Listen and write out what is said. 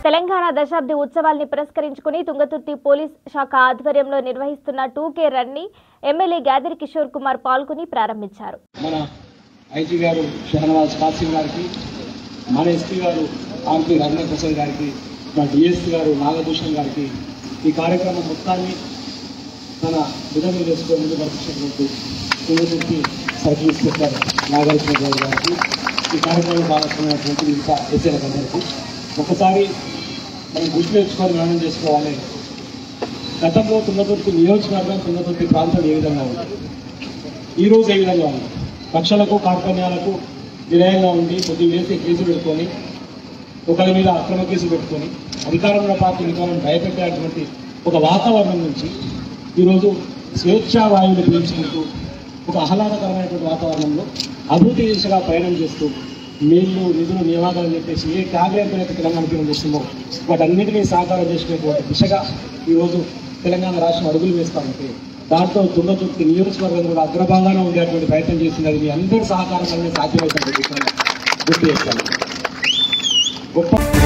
తెలంగాణ దశాబ్ది ఉత్సవాల్ని పురస్కరించుకుని తుంగతుర్తి పోలీస్ శాఖ ఆధ్వర్యంలో నిర్వహిస్తున్న టూకే రన్ని ఎమ్మెల్యే గాదిరి కిషోర్ కుమార్ పాల్గొని ప్రారంభించారు మన ఐజీ గారు షహనవాజ్ కాసిం గారికి మన ఎస్పీ గారు ఆర్పి రమణ ప్రసాద్ గారికి మన డిఎస్పీ గారు నాగభూషణ్ గారికి ఈ కార్యక్రమం మొత్తాన్ని తన విధంగా మీద వేసుకొని ముందు నడిపించినటువంటి తుంగతుర్తి సర్కిల్ ఇన్స్పెక్టర్ నాగార్జున గౌడ్ గారికి ఈ కార్యక్రమంలో భాగస్వామైనటువంటి ఇంకా ఎస్ఐలకు అందరికీ ఒకసారి మనం గుర్తు తెచ్చుకొని నిర్ణయం చేసుకోవాలి గతంలో తుంగతుర్తి నియోజకవర్గం తుంగతుర్తి ప్రాంతం ఏ విధంగా ఉంది ఈ రోజు ఏ విధంగా ఉంది కక్షలకు కార్పణ్యాలకు వినయంగా ఉండి కొద్ది వేసి కేసులు పెట్టుకొని ఒకరి మీద అక్రమ కేసులు పెట్టుకొని అధికారంలో పార్టీ అధికారం భయపెట్టేటువంటి ఒక వాతావరణం నుంచి ఈరోజు స్వేచ్ఛా వాయువులు పీల్చుకుంటూ ఒక ఆహ్లాదకరమైనటువంటి వాతావరణంలో అభివృద్ధి దిశగా ప్రయాణం చేస్తూ నీళ్లు నిధులు నియామకాలు చెప్పేసి ఏ త్యాగంతో అయితే తెలంగాణ తీరం చేస్తుందో వాటన్నిటినీ సాకారం చేసుకునేటువంటి దిశగా ఈరోజు తెలంగాణ రాష్ట్రం అడుగులు వేస్తా ఉంటే దాంట్లో తుంగతుర్తి నియోజకవర్గం కూడా అగ్రభాగాన ఉండేటువంటి ప్రయత్నం చేసింది అది మీ అందరి సహకారం వల్లనే సాధ్యమవుతుంది గుర్తు చేస్తాను గొప్ప